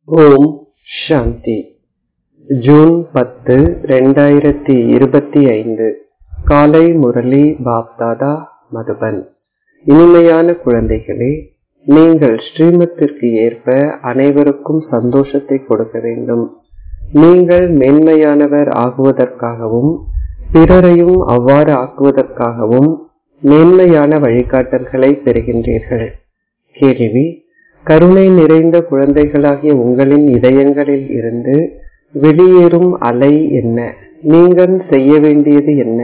ஓம் சாந்தி June பத்து ரெண்டாயிரத்தி இருபத்தி ஐந்து காலை முரளி பாப்தாதா மதுபன் இனிமையான குழந்தைகளே நீங்கள் ஸ்ரீமத்திற்கு ஏற்ப அனைவருக்கும் சந்தோஷத்தை கொடுக்க வேண்டும் நீங்கள் மேன்மையானவர் ஆகுவதற்காகவும் பிறரையும் அவ்வாறு ஆக்குவதற்காகவும் மேன்மையான வழிகாட்டல்களை பெறுகின்றீர்கள் கேள்வி கருணை நிறைந்த குழந்தைகளாகிய உங்களின் இதயங்களில் இருந்து வெளியேறும் அலை என்ன நீங்கள் செய்ய வேண்டியது என்ன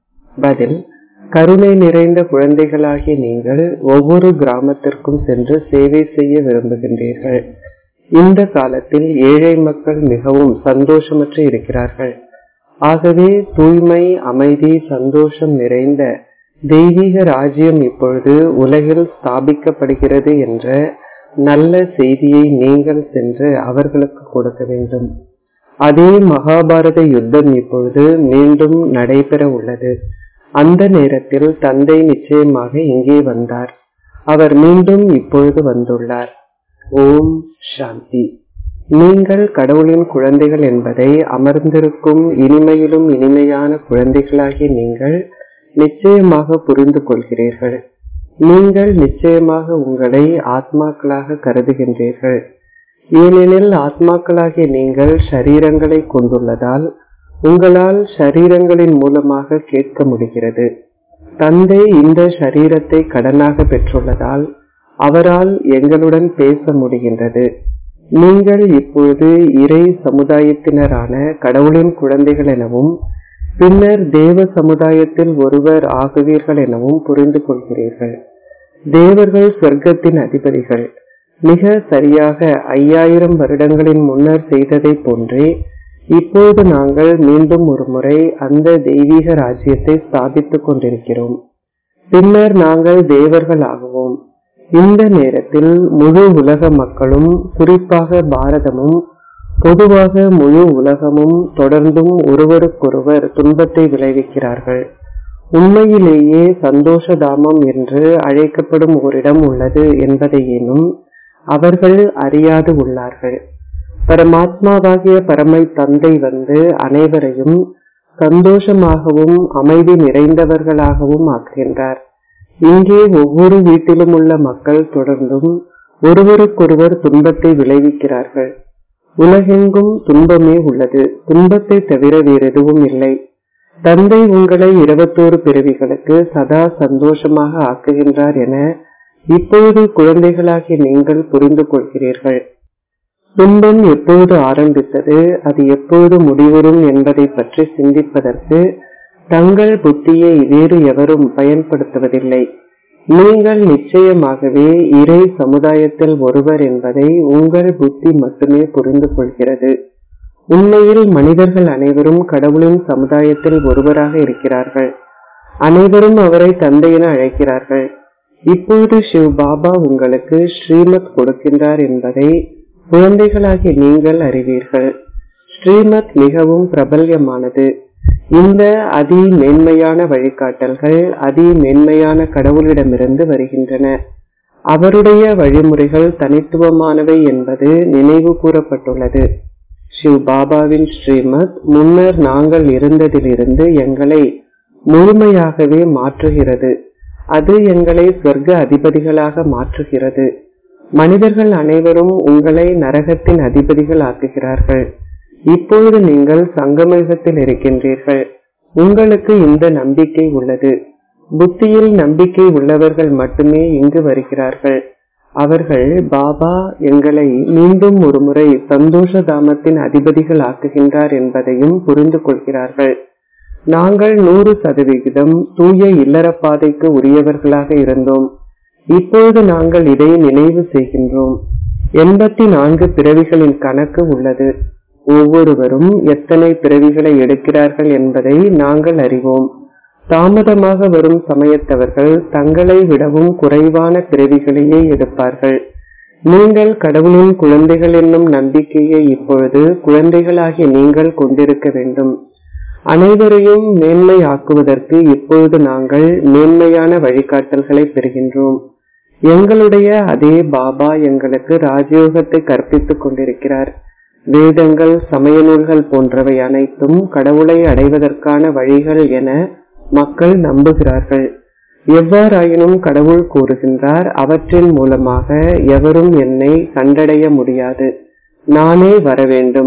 பதில் கருணை நிறைந்த குழந்தைகளாகிய நீங்கள் ஒவ்வொரு கிராமத்திற்கும் சென்று சேவை செய்ய விரும்புகின்றீர்கள் இந்த காலத்தில் ஏழை மக்கள் மிகவும் சந்தோஷமற்று இருக்கிறார்கள் ஆகவே தூய்மை அமைதி சந்தோஷம் நிறைந்த தெய்வீக ராஜ்யம் இப்பொழுது உலகில் ஸ்தாபிக்கப்படுகிறது என்ற நல்ல செய்தியை நீங்கள் சென்று அவர்களுக்கு கொடுக்க வேண்டும் அதே மகாபாரத யுத்தம் இப்பொழுது மீண்டும் நடைபெற உள்ளது அந்த நேரத்தில் தந்தை நிச்சயமாக இங்கே வந்தார் அவர் மீண்டும் இப்பொழுது வந்துள்ளார் ஓம் சாந்தி நீங்கள் கடவுளின் குழந்தைகள் என்பதை அமர்ந்திருக்கும் இனிமையிலும் இனிமையான குழந்தைகளாகிய நீங்கள் நிச்சயமாக புரிந்து கொள்கிறீர்கள் நீங்கள் நிச்சயமாக உங்களை ஆத்மாக்களாக கருதுகின்றீர்கள் ஏனெனில் ஆத்மாக்களாகிய நீங்கள் ஷரீரங்களை கொண்டுள்ளதால் உங்களால் ஷரீரங்களின் மூலமாக கேட்க முடிகிறது தந்தை இந்த ஷரீரத்தை கடனாக பெற்றுள்ளதால் அவரால் எங்களுடன் பேச முடிகின்றது நீங்கள் இப்பொழுது இறை சமுதாயத்தினரான கடவுளின் குழந்தைகள் எனவும் பின்னர் தேவ சமுதாயத்தில் ஒருவர் ஆகுவீர்கள் எனவும் புரிந்து கொள்கிறீர்கள் தேவர்கள் சொர்க்கத்தின் அதிபதிகள் மிக சரியாக ஐயாயிரம் வருடங்களின் முன்னர் செய்ததை போன்றே இப்போது நாங்கள் மீண்டும் ஒரு முறை அந்த தெய்வீக ராஜ்யத்தை ஸ்தாபித்துக் கொண்டிருக்கிறோம் பின்னர் நாங்கள் தேவர்கள் ஆகுவோம் இந்த நேரத்தில் முழு உலக மக்களும் குறிப்பாக பாரதமும் பொதுவாக முழு உலகமும் தொடர்ந்தும் ஒருவருக்கொருவர் துன்பத்தை விளைவிக்கிறார்கள் உண்மையிலேயே சந்தோஷதாமம் என்று அழைக்கப்படும் ஓரிடம் உள்ளது என்பதையேனும் அவர்கள் அறியாது உள்ளார்கள் பரமாத்மாவாகிய பரமை தந்தை வந்து அனைவரையும் சந்தோஷமாகவும் அமைதி நிறைந்தவர்களாகவும் ஆக்குகின்றார் இங்கே ஒவ்வொரு வீட்டிலும் உள்ள மக்கள் தொடர்ந்தும் ஒருவருக்கொருவர் துன்பத்தை விளைவிக்கிறார்கள் உலகெங்கும் துன்பமே உள்ளது துன்பத்தை தவிர வேறு எதுவும் இல்லை தந்தை உங்களை இருபத்தோரு பிறவிகளுக்கு சதா சந்தோஷமாக ஆக்குகின்றார் என இப்பொழுது குழந்தைகளாகிய நீங்கள் புரிந்து கொள்கிறீர்கள் துன்பம் எப்போது ஆரம்பித்தது அது எப்போது முடிவுறும் என்பதை பற்றி சிந்திப்பதற்கு தங்கள் புத்தியை வேறு எவரும் பயன்படுத்துவதில்லை நீங்கள் நிச்சயமாகவே இறை சமுதாயத்தில் ஒருவர் என்பதை உங்கள் புத்தி மட்டுமே புரிந்து கொள்கிறது உண்மையில் மனிதர்கள் அனைவரும் கடவுளின் சமுதாயத்தில் ஒருவராக இருக்கிறார்கள் அனைவரும் அவரை தந்தை என அழைக்கிறார்கள் இப்போது சிவ் பாபா உங்களுக்கு ஸ்ரீமத் கொடுக்கின்றார் என்பதை குழந்தைகளாகிய நீங்கள் அறிவீர்கள் ஸ்ரீமத் மிகவும் பிரபல்யமானது இந்த அதி மேன்மையான வழிகாட்டல்கள் அதி மேன்மையான கடவுளிடமிருந்து வருகின்றன அவருடைய வழிமுறைகள் தனித்துவமானவை என்பது நினைவு கூறப்பட்டுள்ளது சிவ் பாபாவின் ஸ்ரீமத் முன்னர் நாங்கள் இருந்ததிலிருந்து எங்களை முழுமையாகவே மாற்றுகிறது அது எங்களை சொர்க்க அதிபதிகளாக மாற்றுகிறது மனிதர்கள் அனைவரும் உங்களை நரகத்தின் அதிபதிகள் ஆக்குகிறார்கள் இப்பொழுது நீங்கள் சங்கமயுகத்தில் இருக்கின்றீர்கள் உங்களுக்கு இந்த நம்பிக்கை உள்ளது புத்தியில் நம்பிக்கை உள்ளவர்கள் மட்டுமே இங்கு வருகிறார்கள் அவர்கள் பாபா எங்களை மீண்டும் ஒரு முறை சந்தோஷ தாமத்தின் அதிபதிகள் ஆக்குகின்றார் என்பதையும் புரிந்து கொள்கிறார்கள் நாங்கள் நூறு சதவிகிதம் தூய இல்லற பாதைக்கு உரியவர்களாக இருந்தோம் இப்போது நாங்கள் இதை நினைவு செய்கின்றோம் எண்பத்தி நான்கு பிறவிகளின் கணக்கு உள்ளது ஒவ்வொருவரும் எத்தனை பிறவிகளை எடுக்கிறார்கள் என்பதை நாங்கள் அறிவோம் தாமதமாக வரும் சமயத்தவர்கள் தங்களை விடவும் குறைவான பிறவிகளையே எடுப்பார்கள் நீங்கள் கடவுளின் குழந்தைகள் என்னும் நம்பிக்கையை இப்பொழுது குழந்தைகளாகிய நீங்கள் கொண்டிருக்க வேண்டும் அனைவரையும் மேன்மை ஆக்குவதற்கு இப்பொழுது நாங்கள் மேன்மையான வழிகாட்டல்களை பெறுகின்றோம் எங்களுடைய அதே பாபா எங்களுக்கு ராஜயோகத்தை கற்பித்துக் கொண்டிருக்கிறார் வேதங்கள் சமய நூல்கள் போன்றவை அனைத்தும் கடவுளை அடைவதற்கான வழிகள் என மக்கள் நம்புகிறார்கள் எவ்வாறாயினும் கடவுள் கூறுகின்றார் அவற்றின் மூலமாக எவரும் என்னை கண்டடைய முடியாது நானே வர வேண்டும்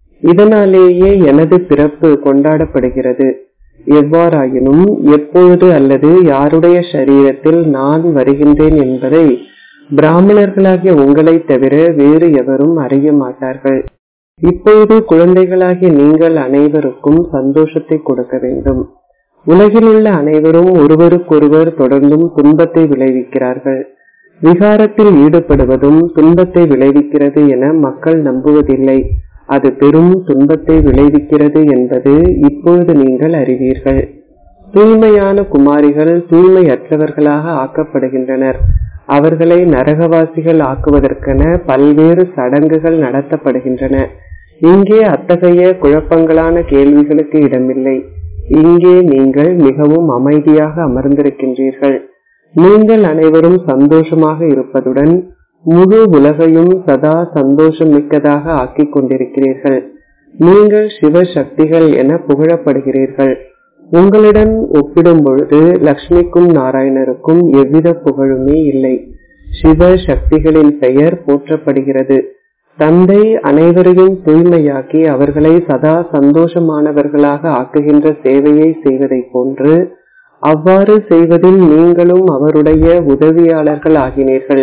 இதனாலேயே எனது பிறப்பு கொண்டாடப்படுகிறது எவ்வாறாயினும் எப்பொழுது அல்லது யாருடைய சரீரத்தில் நான் வருகின்றேன் என்பதை பிராமணர்களாகிய உங்களை தவிர வேறு எவரும் அறிய மாட்டார்கள் இப்பொழுது குழந்தைகளாகிய நீங்கள் அனைவருக்கும் சந்தோஷத்தை கொடுக்க வேண்டும் உலகில் உள்ள அனைவரும் ஒருவருக்கொருவர் தொடர்ந்தும் துன்பத்தை விளைவிக்கிறார்கள் விகாரத்தில் ஈடுபடுவதும் துன்பத்தை விளைவிக்கிறது என மக்கள் நம்புவதில்லை அது பெரும் துன்பத்தை விளைவிக்கிறது என்பது இப்பொழுது நீங்கள் அறிவீர்கள் தூய்மையான குமாரிகள் தூய்மையற்றவர்களாக ஆக்கப்படுகின்றனர் அவர்களை நரகவாசிகள் ஆக்குவதற்கென பல்வேறு சடங்குகள் நடத்தப்படுகின்றன இங்கே அத்தகைய குழப்பங்களான கேள்விகளுக்கு இடமில்லை இங்கே நீங்கள் மிகவும் அமைதியாக அமர்ந்திருக்கின்றீர்கள் நீங்கள் அனைவரும் சந்தோஷமாக இருப்பதுடன் முழு உலகையும் சதா சந்தோஷம் மிக்கதாக ஆக்கிக் கொண்டிருக்கிறீர்கள் நீங்கள் சிவ சக்திகள் என புகழப்படுகிறீர்கள் உங்களுடன் ஒப்பிடும் பொழுது லக்ஷ்மிக்கும் நாராயணருக்கும் எவ்வித புகழுமே இல்லை சிவ சக்திகளின் பெயர் போற்றப்படுகிறது தந்தை அனைவரையும் தூய்மையாக்கி அவர்களை சதா சந்தோஷமானவர்களாக ஆக்குகின்ற சேவையை செய்வதை போன்று அவ்வாறு செய்வதில் நீங்களும் அவருடைய உதவியாளர்கள் ஆகினீர்கள்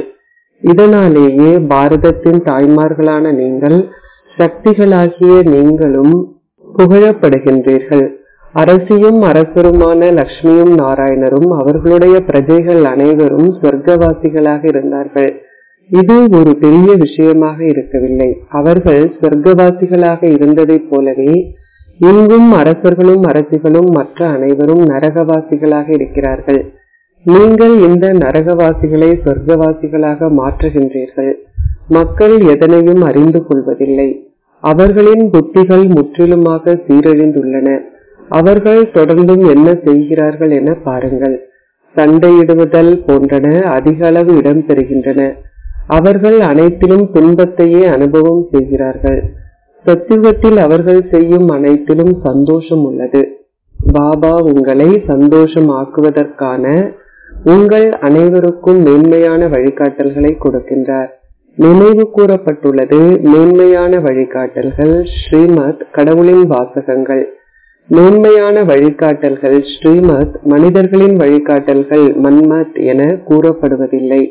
இதனாலேயே பாரதத்தின் தாய்மார்களான நீங்கள் சக்திகளாகிய நீங்களும் புகழப்படுகின்றீர்கள் அரசியும் அரசருமான லக்ஷ்மியும் நாராயணரும் அவர்களுடைய பிரஜைகள் அனைவரும் சொர்க்கவாசிகளாக இருந்தார்கள் இது ஒரு பெரிய விஷயமாக இருக்கவில்லை அவர்கள் சொர்க்கவாசிகளாக இருந்ததைப் போலவே இங்கும் அரசர்களும் அரசிகளும் மற்ற அனைவரும் நரகவாசிகளாக இருக்கிறார்கள் நீங்கள் இந்த நரகவாசிகளை சொர்க்கவாசிகளாக மாற்றுகின்றீர்கள் மக்கள் எதனையும் அறிந்து கொள்வதில்லை அவர்களின் புத்திகள் முற்றிலுமாக சீரழிந்துள்ளன அவர்கள் தொடர்ந்தும் என்ன செய்கிறார்கள் என பாருங்கள் சண்டையிடுவதல் போன்றன அதிக அளவு இடம்பெறுகின்றன அவர்கள் அனைத்திலும் துன்பத்தையே அனுபவம் செய்கிறார்கள் சத்தியுகத்தில் அவர்கள் செய்யும் அனைத்திலும் சந்தோஷம் உள்ளது பாபா உங்களை சந்தோஷமாக்குவதற்கான உங்கள் அனைவருக்கும் மேன்மையான வழிகாட்டல்களை கொடுக்கின்றார் நினைவு கூறப்பட்டுள்ளது மேன்மையான வழிகாட்டல்கள் ஸ்ரீமத் கடவுளின் வாசகங்கள் மேன்மையான வழிகாட்டல்கள் ஸ்ரீமத் மனிதர்களின் வழிகாட்டல்கள் மன்மத் என கூறப்படுவதில்லை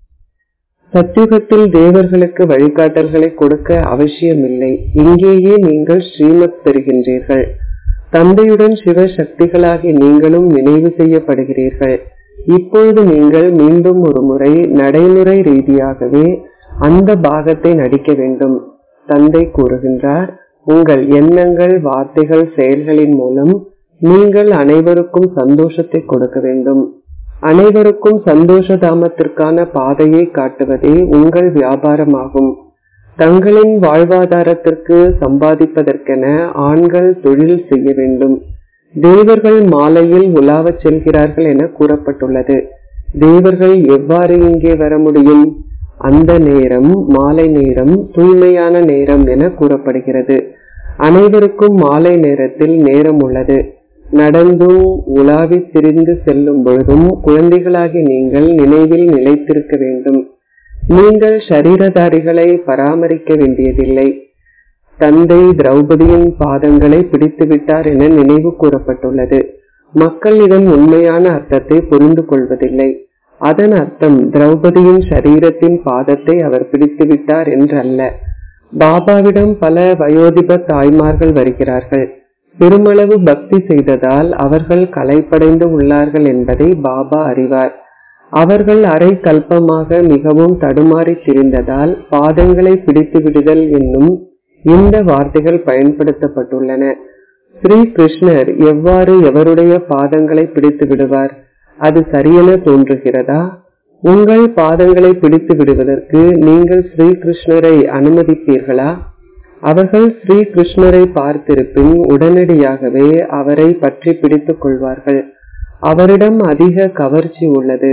சத்தியுகத்தில் தேவர்களுக்கு வழிகாட்டல்களை கொடுக்க அவசியமில்லை இங்கேயே நீங்கள் ஸ்ரீமத் பெறுகின்றீர்கள் தந்தையுடன் சிவ சக்திகளாகி நீங்களும் நினைவு செய்யப்படுகிறீர்கள் இப்பொழுது நீங்கள் மீண்டும் ஒரு முறை நடைமுறை ரீதியாகவே அந்த பாகத்தை நடிக்க வேண்டும் தந்தை கூறுகின்றார் உங்கள் எண்ணங்கள் வார்த்தைகள் செயல்களின் மூலம் நீங்கள் அனைவருக்கும் சந்தோஷத்தை கொடுக்க வேண்டும் அனைவருக்கும் சந்தோஷ தாமத்திற்கான பாதையை காட்டுவதே உங்கள் வியாபாரமாகும் தங்களின் வாழ்வாதாரத்திற்கு சம்பாதிப்பதற்கென ஆண்கள் தொழில் செய்ய வேண்டும் தேவர்கள் மாலையில் உலாவச் செல்கிறார்கள் என கூறப்பட்டுள்ளது தேவர்கள் எவ்வாறு இங்கே வர முடியும் அந்த நேரம் மாலை நேரம் தூய்மையான நேரம் என கூறப்படுகிறது அனைவருக்கும் மாலை நேரத்தில் நேரம் உள்ளது நடந்தும் உலாவி திரிந்து செல்லும் பொழுதும் குழந்தைகளாகி நீங்கள் நினைவில் நிலைத்திருக்க வேண்டும் நீங்கள் சரீரதாரிகளை பராமரிக்க வேண்டியதில்லை தந்தை திரௌபதியின் பாதங்களை பிடித்து விட்டார் என நினைவு கூறப்பட்டுள்ளது மக்கள் இதன் உண்மையான அர்த்தத்தை புரிந்து கொள்வதில்லை அதன் அர்த்தம் திரௌபதியின் சரீரத்தின் பாதத்தை அவர் பிடித்து விட்டார் என்றல்ல பாபாவிடம் பல வயோதிப தாய்மார்கள் வருகிறார்கள் பெருமளவு பக்தி செய்ததால் அவர்கள் கலைப்படைந்து உள்ளார்கள் என்பதை பாபா அறிவார் அவர்கள் அரை கல்பமாக மிகவும் தடுமாறி திரிந்ததால் பாதங்களை பிடித்து விடுதல் என்னும் இந்த வார்த்தைகள் பயன்படுத்தப்பட்டுள்ளன ஸ்ரீ கிருஷ்ணர் எவ்வாறு எவருடைய பாதங்களை பிடித்து விடுவார் அது சரியென தோன்றுகிறதா உங்கள் பாதங்களை பிடித்து விடுவதற்கு நீங்கள் ஸ்ரீ கிருஷ்ணரை அனுமதிப்பீர்களா அவர்கள் ஸ்ரீ கிருஷ்ணரை பார்த்திருப்பின் உடனடியாகவே அவரை பற்றி பிடித்துக் கொள்வார்கள் அவரிடம் அதிக கவர்ச்சி உள்ளது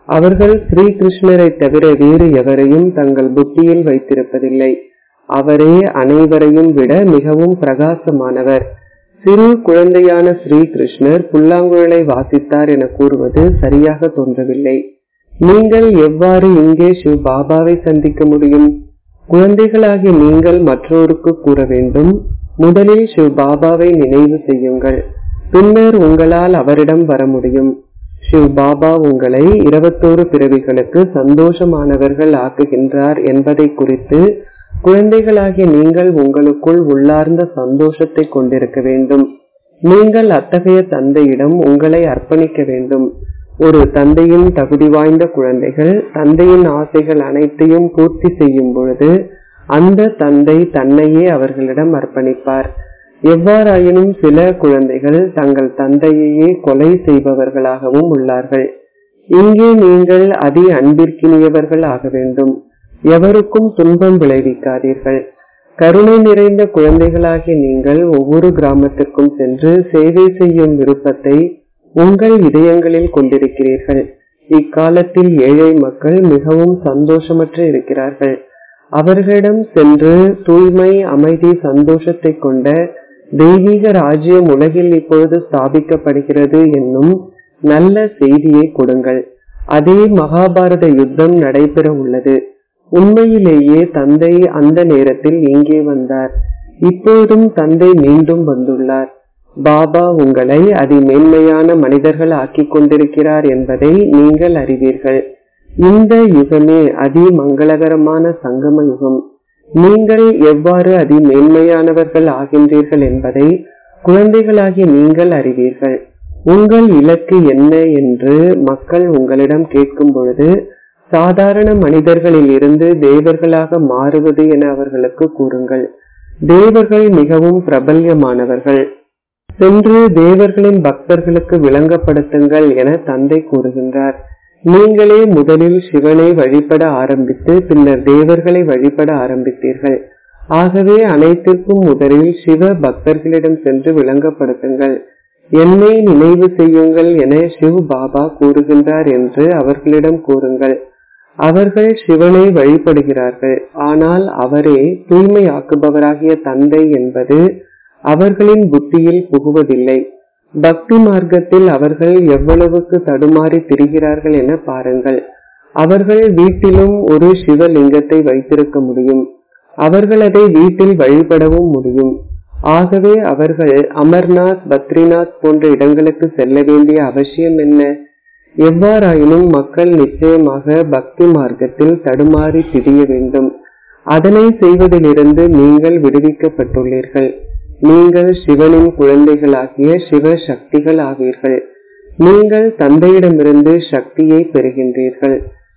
அவர்கள் ஸ்ரீகிருஷ்ணரை தவிர வேறு எவரையும் தங்கள் புத்தியில் வைத்திருப்பதில்லை அவரே அனைவரையும் விட மிகவும் பிரகாசமானவர் சிறு குழந்தையான ஸ்ரீகிருஷ்ணர் புல்லாங்குழலை வாசித்தார் என கூறுவது சரியாக தோன்றவில்லை நீங்கள் எவ்வாறு இங்கே சிவ் பாபாவை சந்திக்க முடியும் குழந்தைகளாகிய நீங்கள் மற்றோருக்கு கூற வேண்டும் முதலில் சிவ் பாபாவை நினைவு செய்யுங்கள் பின்னர் உங்களால் அவரிடம் வர முடியும் சிவ் பாபா உங்களை இருபத்தோரு பிறவிகளுக்கு சந்தோஷமானவர்கள் ஆக்குகின்றார் என்பதை குறித்து குழந்தைகளாகிய நீங்கள் உங்களுக்குள் உள்ளார்ந்த சந்தோஷத்தை கொண்டிருக்க வேண்டும் நீங்கள் அத்தகைய தந்தையிடம் உங்களை அர்ப்பணிக்க வேண்டும் ஒரு தந்தையின் தகுதி வாய்ந்த குழந்தைகள் தந்தையின் ஆசைகள் அனைத்தையும் பூர்த்தி செய்யும் பொழுது அந்த தந்தை தன்னையே அவர்களிடம் அர்ப்பணிப்பார் எவ்வாறாயினும் சில குழந்தைகள் தங்கள் தந்தையையே கொலை செய்பவர்களாகவும் உள்ளார்கள் இங்கே நீங்கள் அதி அன்பிற்கினியவர்கள் ஆக வேண்டும் எவருக்கும் துன்பம் விளைவிக்காதீர்கள் கருணை நிறைந்த குழந்தைகளாகிய நீங்கள் ஒவ்வொரு கிராமத்திற்கும் சென்று சேவை செய்யும் விருப்பத்தை உங்கள் இதயங்களில் கொண்டிருக்கிறீர்கள் இக்காலத்தில் ஏழை மக்கள் மிகவும் சந்தோஷமற்று இருக்கிறார்கள் அவர்களிடம் சென்று தூய்மை அமைதி சந்தோஷத்தை கொண்ட தெய்வீக ராஜ்யம் உலகில் இப்பொழுது ஸ்தாபிக்கப்படுகிறது என்னும் நல்ல செய்தியை கொடுங்கள் அதே மகாபாரத யுத்தம் நடைபெற உள்ளது உண்மையிலேயே தந்தை அந்த நேரத்தில் இங்கே வந்தார் இப்போதும் தந்தை மீண்டும் வந்துள்ளார் பாபா உங்களை அதிமேன்மையான மனிதர்கள் ஆக்கிக் கொண்டிருக்கிறார் என்பதை நீங்கள் அறிவீர்கள் இந்த யுகமே அதி மங்களகரமான சங்கம யுகம் நீங்கள் எவ்வாறு அதிமேன்மையானவர்கள் ஆகின்றீர்கள் என்பதை குழந்தைகளாகிய நீங்கள் அறிவீர்கள் உங்கள் இலக்கு என்ன என்று மக்கள் உங்களிடம் கேட்கும் பொழுது சாதாரண மனிதர்களில் இருந்து தேவர்களாக மாறுவது என அவர்களுக்கு கூறுங்கள் தேவர்கள் மிகவும் பிரபல்யமானவர்கள் சென்று தேவர்களின் பக்தர்களுக்கு விளங்கப்படுத்துங்கள் என தந்தை கூறுகின்றார் நீங்களே முதலில் சிவனை வழிபட ஆரம்பித்து பின்னர் தேவர்களை வழிபட ஆரம்பித்தீர்கள் ஆகவே அனைத்திற்கும் முதலில் சிவ பக்தர்களிடம் சென்று விளங்கப்படுத்துங்கள் என்னை நினைவு செய்யுங்கள் என சிவ் பாபா கூறுகின்றார் என்று அவர்களிடம் கூறுங்கள் அவர்கள் சிவனை வழிபடுகிறார்கள் ஆனால் அவரே தூய்மையாக்குபவராகிய தந்தை என்பது அவர்களின் புத்தியில் புகுவதில்லை பக்தி மார்க்கத்தில் அவர்கள் எவ்வளவுக்கு தடுமாறி திரிகிறார்கள் என பாருங்கள் அவர்கள் வீட்டிலும் ஒரு சிவலிங்கத்தை வைத்திருக்க முடியும் அவர்கள் அதை வீட்டில் வழிபடவும் முடியும் ஆகவே அவர்கள் அமர்நாத் பத்ரிநாத் போன்ற இடங்களுக்கு செல்ல வேண்டிய அவசியம் என்ன எவ்வாறாயினும் மக்கள் நிச்சயமாக பக்தி மார்க்கத்தில் தடுமாறி திரிய வேண்டும் அதனை செய்வதிலிருந்து நீங்கள் விடுவிக்கப்பட்டுள்ளீர்கள் நீங்கள் சிவனின் குழந்தைகளாகிய சிவ சக்திகள் ஆவீர்கள் நீங்கள் தந்தையிடமிருந்து சக்தியை பெறுகின்றீர்கள்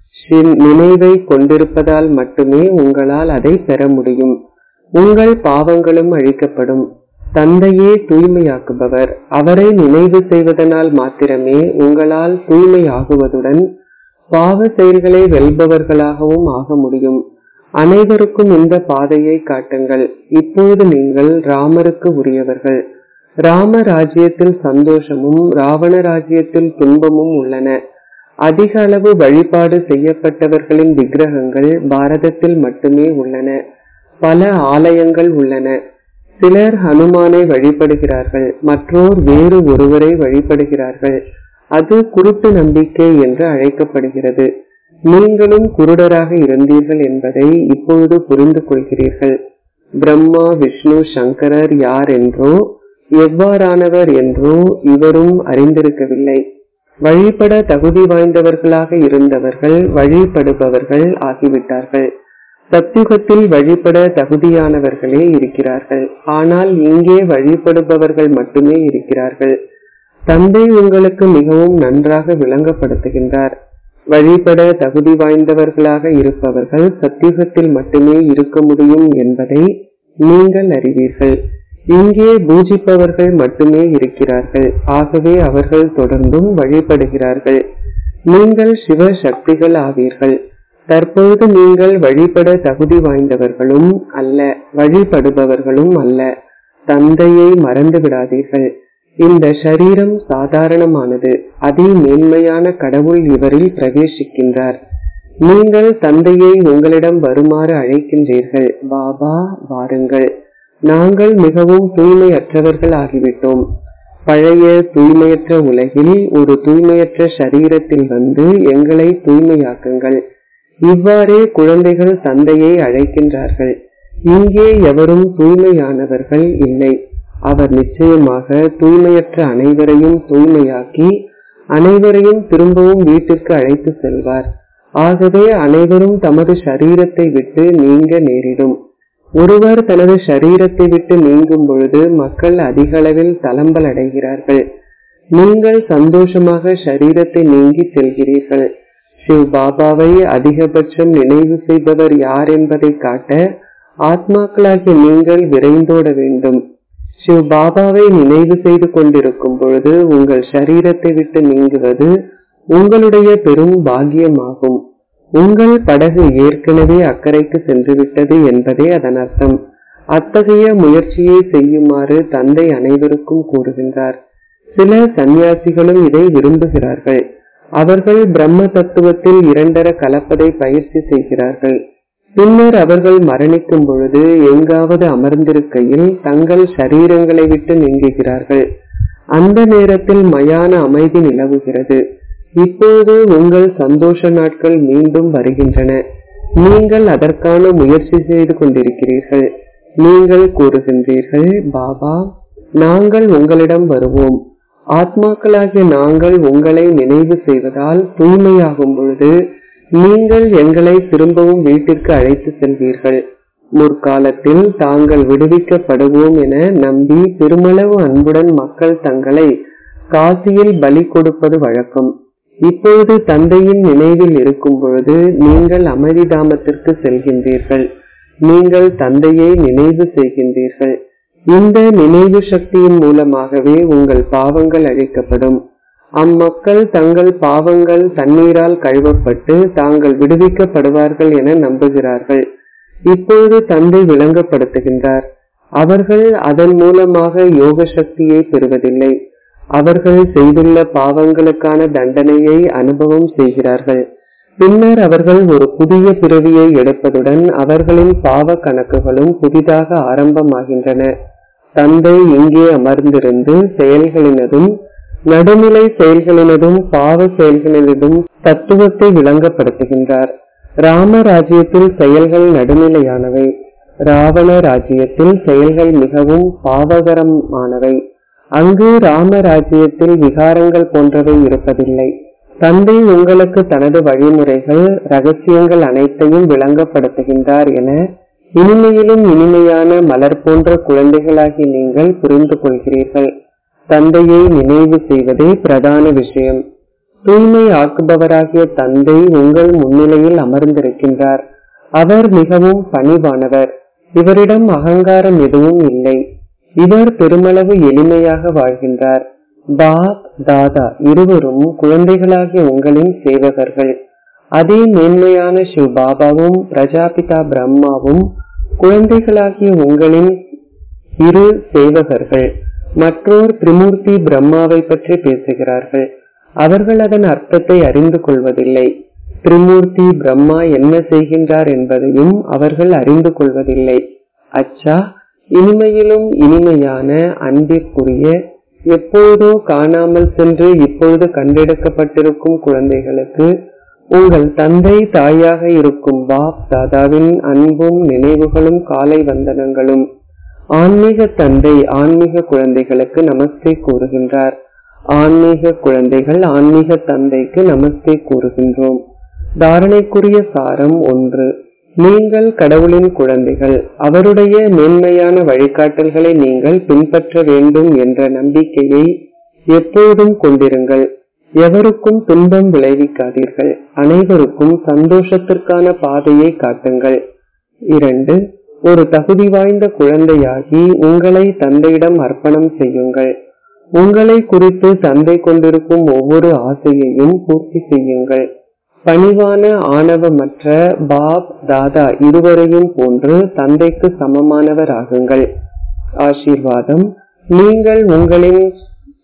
நினைவை கொண்டிருப்பதால் மட்டுமே உங்களால் அதை பெற முடியும் உங்கள் பாவங்களும் அழிக்கப்படும் தந்தையே தூய்மையாக்குபவர் அவரை நினைவு செய்வதனால் மாத்திரமே உங்களால் தூய்மையாகுவதுடன் பாவ செயல்களை வெல்பவர்களாகவும் ஆக முடியும் அனைவருக்கும் இந்த பாதையை காட்டுங்கள் இப்பொழுது நீங்கள் ராமருக்கு உரியவர்கள் ராம ராஜ்யத்தில் சந்தோஷமும் ராவண ராஜ்யத்தில் துன்பமும் உள்ளன அதிக அளவு வழிபாடு செய்யப்பட்டவர்களின் விக்கிரகங்கள் பாரதத்தில் மட்டுமே உள்ளன பல ஆலயங்கள் உள்ளன சிலர் ஹனுமானை வழிபடுகிறார்கள் மற்றோர் வேறு ஒருவரை வழிபடுகிறார்கள் அது குருட்டு நம்பிக்கை என்று அழைக்கப்படுகிறது நீங்களும் குருடராக இருந்தீர்கள் என்பதை இப்பொழுது புரிந்து கொள்கிறீர்கள் பிரம்மா விஷ்ணு சங்கரர் யார் என்றோ எவ்வாறானவர் என்றோ இவரும் அறிந்திருக்கவில்லை வழிபட தகுதி வாய்ந்தவர்களாக இருந்தவர்கள் வழிபடுபவர்கள் ஆகிவிட்டார்கள் சத்தியுகத்தில் வழிபட தகுதியானவர்களே இருக்கிறார்கள் ஆனால் இங்கே வழிபடுபவர்கள் மட்டுமே இருக்கிறார்கள் தந்தை உங்களுக்கு மிகவும் நன்றாக விளங்கப்படுத்துகின்றார் வழிபட தகுதி வாய்ந்தவர்களாக இருப்பவர்கள் சத்தியுகத்தில் மட்டுமே இருக்க முடியும் என்பதை நீங்கள் அறிவீர்கள் இங்கே பூஜிப்பவர்கள் மட்டுமே இருக்கிறார்கள் ஆகவே அவர்கள் தொடர்ந்தும் வழிபடுகிறார்கள் நீங்கள் சிவ சக்திகள் ஆவீர்கள் தற்பொழுது நீங்கள் வழிபட தகுதி வாய்ந்தவர்களும் அல்ல வழிபடுபவர்களும் அல்ல தந்தையை மறந்து விடாதீர்கள் இந்த சரீரம் சாதாரணமானது அதி மேன்மையான கடவுள் இவரில் பிரவேசிக்கின்றார் நீங்கள் தந்தையை உங்களிடம் வருமாறு அழைக்கின்றீர்கள் பாபா வாருங்கள் நாங்கள் மிகவும் தூய்மையற்றவர்கள் ஆகிவிட்டோம் பழைய தூய்மையற்ற உலகில் ஒரு தூய்மையற்ற சரீரத்தில் வந்து எங்களை தூய்மையாக்குங்கள் இவ்வாறே குழந்தைகள் தந்தையை அழைக்கின்றார்கள் இங்கே எவரும் தூய்மையானவர்கள் இல்லை அவர் நிச்சயமாக தூய்மையற்ற அனைவரையும் தூய்மையாக்கி அனைவரையும் திரும்பவும் வீட்டிற்கு அழைத்து செல்வார் ஆகவே அனைவரும் தமது சரீரத்தை விட்டு நீங்க நேரிடும் ஒருவர் தனது சரீரத்தை விட்டு நீங்கும் பொழுது மக்கள் அதிக அளவில் தளம்பல் அடைகிறார்கள் நீங்கள் சந்தோஷமாக சரீரத்தை நீங்கி செல்கிறீர்கள் சிவ் பாபாவை அதிகபட்சம் நினைவு செய்பவர் யார் என்பதை காட்ட ஆத்மாக்களாகிய நீங்கள் விரைந்தோட வேண்டும் சிவ் பாபாவை நினைவு செய்து கொண்டிருக்கும் பொழுது உங்கள் சரீரத்தை விட்டு நீங்குவது உங்களுடைய பெரும் பாக்கியமாகும் உங்கள் படகு ஏற்கனவே அக்கறைக்கு சென்றுவிட்டது என்பதே அதன் அர்த்தம் அத்தகைய முயற்சியை செய்யுமாறு தந்தை அனைவருக்கும் கூறுகின்றார் சில சந்நியாசிகளும் இதை விரும்புகிறார்கள் அவர்கள் பிரம்ம தத்துவத்தில் இரண்டர கலப்பதை பயிற்சி செய்கிறார்கள் பின்னர் அவர்கள் மரணிக்கும் பொழுது எங்காவது அமர்ந்திருக்கையில் தங்கள் சரீரங்களை விட்டு நீங்குகிறார்கள் அந்த நேரத்தில் மயான அமைதி நிலவுகிறது இப்போது உங்கள் சந்தோஷ நாட்கள் மீண்டும் வருகின்றன நீங்கள் அதற்கான முயற்சி செய்து கொண்டிருக்கிறீர்கள் நீங்கள் கூறுகின்றீர்கள் பாபா நாங்கள் உங்களிடம் வருவோம் ஆத்மாக்களாகிய நாங்கள் உங்களை நினைவு செய்வதால் தூய்மையாகும் பொழுது நீங்கள் எங்களை திரும்பவும் வீட்டிற்கு அழைத்து செல்வீர்கள் முற்காலத்தில் தாங்கள் விடுவிக்கப்படுவோம் என நம்பி பெருமளவு அன்புடன் மக்கள் தங்களை காசியில் பலி கொடுப்பது வழக்கம் இப்பொழுது தந்தையின் நினைவில் இருக்கும் பொழுது நீங்கள் அமைதிதாமத்திற்கு செல்கின்றீர்கள் நீங்கள் தந்தையை நினைவு செய்கின்றீர்கள் இந்த நினைவு சக்தியின் மூலமாகவே உங்கள் பாவங்கள் அழிக்கப்படும் அம்மக்கள் தங்கள் பாவங்கள் தண்ணீரால் கழுவப்பட்டு தாங்கள் விடுவிக்கப்படுவார்கள் என நம்புகிறார்கள் இப்பொழுது தந்தை விளங்கப்படுத்துகின்றார் அவர்கள் அதன் மூலமாக யோக சக்தியை பெறுவதில்லை அவர்கள் செய்துள்ள பாவங்களுக்கான தண்டனையை அனுபவம் செய்கிறார்கள் பின்னர் அவர்கள் ஒரு புதிய பிறவியை எடுப்பதுடன் அவர்களின் பாவ கணக்குகளும் புதிதாக ஆரம்பமாகின்றன தந்தை இங்கே அமர்ந்திருந்து செயல்களினதும் நடுநிலை செயல்களினதும் பாவ செயல்களினதும் தத்துவத்தை விளங்கப்படுத்துகின்றார் ராம ராஜ்யத்தில் செயல்கள் நடுநிலையானவை ராவண ராஜ்யத்தில் செயல்கள் மிகவும் பாவகரமானவை அங்கு ராம ராஜ்யத்தில் விகாரங்கள் போன்றவை இருப்பதில்லை தந்தை உங்களுக்கு தனது வழிமுறைகள் ரகசியங்கள் அனைத்தையும் விளங்கப்படுத்துகின்றார் என இனிமையிலும் இனிமையான மலர் போன்ற குழந்தைகளாகி நீங்கள் புரிந்து கொள்கிறீர்கள் தந்தையை நினைவு செய்வதே பிரதான விஷயம் தூய்மை ஆக்குபவராகிய தந்தை உங்கள் முன்னிலையில் அமர்ந்திருக்கின்றார் அவர் மிகவும் பணிவானவர் இவரிடம் அகங்காரம் எதுவும் இல்லை இவர் பெருமளவு எளிமையாக வாழ்கின்றார் பாப் தாதா இருவரும் குழந்தைகளாகிய உங்களின் சேவகர்கள் அதே மேன்மையான சிவ் பாபாவும் பிரஜாபிதா பிரம்மாவும் குழந்தைகளாகிய உங்களின் இரு சேவகர்கள் மற்றோர் திரிமூர்த்தி பிரம்மாவை பற்றி பேசுகிறார்கள் அவர்கள் அதன் அர்த்தத்தை அறிந்து கொள்வதில்லை திரிமூர்த்தி பிரம்மா என்ன செய்கின்றார் என்பதையும் அவர்கள் அறிந்து கொள்வதில்லை அச்சா இனிமையிலும் இனிமையான அன்பிற்குரிய எப்பொழுதோ காணாமல் சென்று இப்பொழுது கண்டெடுக்கப்பட்டிருக்கும் குழந்தைகளுக்கு உங்கள் தந்தை தாயாக இருக்கும் பாப் தாதாவின் அன்பும் நினைவுகளும் காலை வந்தனங்களும் ஆன்மீக தந்தை ஆன்மீக குழந்தைகளுக்கு நமஸ்தே கூறுகின்றார் ஆன்மீக குழந்தைகள் ஆன்மீக தந்தைக்கு நமஸ்தே கூறுகின்றோம் தாரணைக்குரிய சாரம் ஒன்று நீங்கள் கடவுளின் குழந்தைகள் அவருடைய மேன்மையான வழிகாட்டல்களை நீங்கள் பின்பற்ற வேண்டும் என்ற நம்பிக்கையை எப்போதும் கொண்டிருங்கள் எவருக்கும் துன்பம் விளைவிக்காதீர்கள் அனைவருக்கும் சந்தோஷத்திற்கான பாதையை காட்டுங்கள் இரண்டு ஒரு தகுதி வாய்ந்த குழந்தையாகி உங்களை தந்தையிடம் அர்ப்பணம் செய்யுங்கள் உங்களை குறித்து தந்தை கொண்டிருக்கும் ஒவ்வொரு ஆசையையும் பூர்த்தி செய்யுங்கள் பணிவான ஆணவமற்ற பாப் தாதா இருவரையும் போன்று தந்தைக்கு சமமானவர் ஆகுங்கள் ஆசீர்வாதம் நீங்கள் உங்களின்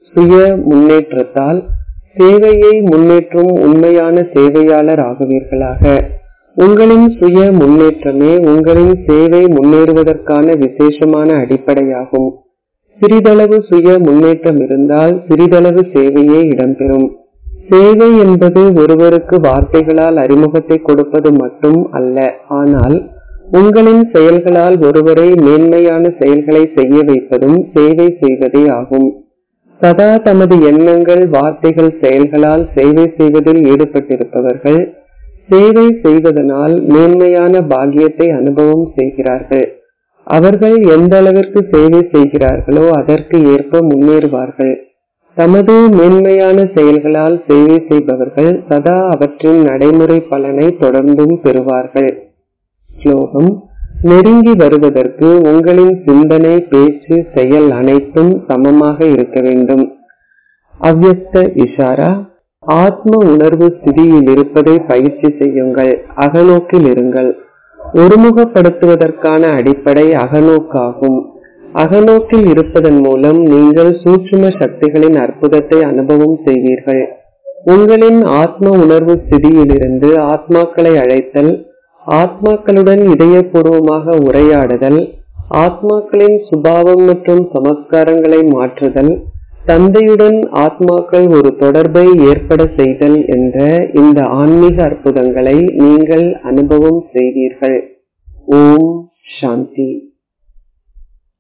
சுய முன்னேற்றத்தால் சேவையை முன்னேற்றும் உண்மையான சேவையாளர் ஆகுவீர்களாக உங்களின் சுய முன்னேற்றமே உங்களின் சேவை முன்னேறுவதற்கான விசேஷமான அடிப்படையாகும் சிறிதளவு சுய முன்னேற்றம் இருந்தால் சிறிதளவு சேவையே இடம்பெறும் சேவை என்பது ஒருவருக்கு வார்த்தைகளால் அறிமுகத்தை கொடுப்பது மட்டும் அல்ல ஆனால் உங்களின் செயல்களால் ஒருவரை மேன்மையான செயல்களை செய்ய வைப்பதும் சேவை செய்வதே ஆகும் சதா தமது எண்ணங்கள் வார்த்தைகள் செயல்களால் சேவை செய்வதில் ஈடுபட்டிருப்பவர்கள் சேவை செய்வதனால் மேன்மையான பாக்கியத்தை அனுபவம் செய்கிறார்கள் அவர்கள் எந்த அளவிற்கு சேவை செய்கிறார்களோ அதற்கு ஏற்ப முன்னேறுவார்கள் தமது மேன்மையான செயல்களால் சேவை செய்பவர்கள் சதா அவற்றின் நடைமுறை பலனை தொடர்ந்தும் பெறுவார்கள் ஸ்லோகம் நெருங்கி வருவதற்கு உங்களின் சிந்தனை பேச்சு செயல் அனைத்தும் சமமாக இருக்க வேண்டும் அவ்வக்த இஷாரா ஆத்ம உணர்வு ஸ்திதியில் இருப்பதை பயிற்சி செய்யுங்கள் அகநோக்கில் இருங்கள் ஒருமுகப்படுத்துவதற்கான அடிப்படை அகநோக்காகும் அகநோக்கில் இருப்பதன் மூலம் நீங்கள் சூட்சும சக்திகளின் அற்புதத்தை அனுபவம் செய்வீர்கள் உங்களின் ஆத்ம உணர்வு ஸ்திதியிலிருந்து ஆத்மாக்களை அழைத்தல் ஆத்மாக்களுடன் இதயபூர்வமாக உரையாடுதல் ஆத்மாக்களின் சுபாவம் மற்றும் சமஸ்காரங்களை மாற்றுதல் தந்தையுடன் ஆத்மாக்கள் ஒரு தொடர்பை ஏற்பட செய்தல் என்ற இந்த ஆன்மீக அற்புதங்களை நீங்கள் அனுபவம் செய்வீர்கள் ஓம் சாந்தி